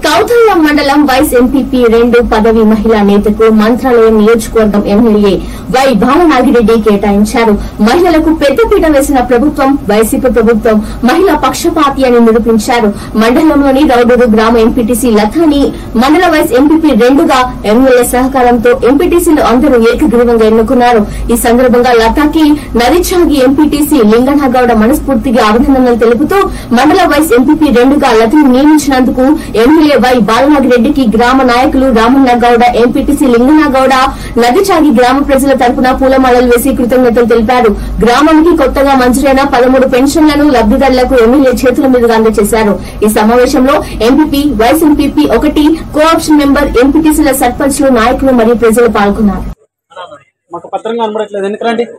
కౌతల్య మండలం vice MPP రెండు పదవి మహిళా నేతకు మంత్రాలయం నియోజకవర్గం ఎమ్మెల్యే వై బాలనాగిరెడ్డి కేటాయించారు మహిళలకు పెద్దపీట వేసిన ప్రభుత్వం వైసీపీ ప్రభుత్వం మహిళా పక్షపాతి అని నిరూపించారు మండలంలోని రౌడూరు గ్రామ ఎంపీటీసీ లతాని మండల వైస్ ఎంపీపీ రెండుగా ఎమ్మెల్యే సహకారంతో ఎంపీటీసీలు అందరూ ఏకగ్రీవంగా ఎన్నుకున్నారు ఈ సందర్భంగా లతాకి నరిచాగి ఎంపీటీసీ లింగనగౌడ మనస్ఫూర్తిగా అభినందనలు తెలుపుతూ మండల వైస్ ఎంపీపీ రెండుగా లతను నియమించినందుకు ఎమ్మెల్యే వై బాలనాగిరెడ్డికి గ్రామ నాయకులు రామన్న గౌడ ఎంపీటీసీ లింగనగౌడ నదిచాగి గ్రామ ప్రజల తరపున పూలమాలలు వేసి కృతజ్ఞతలు తెలిపారు గ్రామానికి కొత్తగా మంజూరైన పదమూడు పెన్షన్లను లబ్దిదారులకు ఎమ్మెల్యే చేతుల మీదుగా అందజేశారు ఈ సమావేశంలో ఎంపీపీ వైస్ ఎంపీపీ ఒకటి కోఆప్షన్ మెంబర్ ఎంపీటీసీల సర్పంచ్లు నాయకులు మరియు ప్రజలు పాల్గొన్నారు మాకు పత్రంగా కనబడట్లేదు ఎందుకు రండి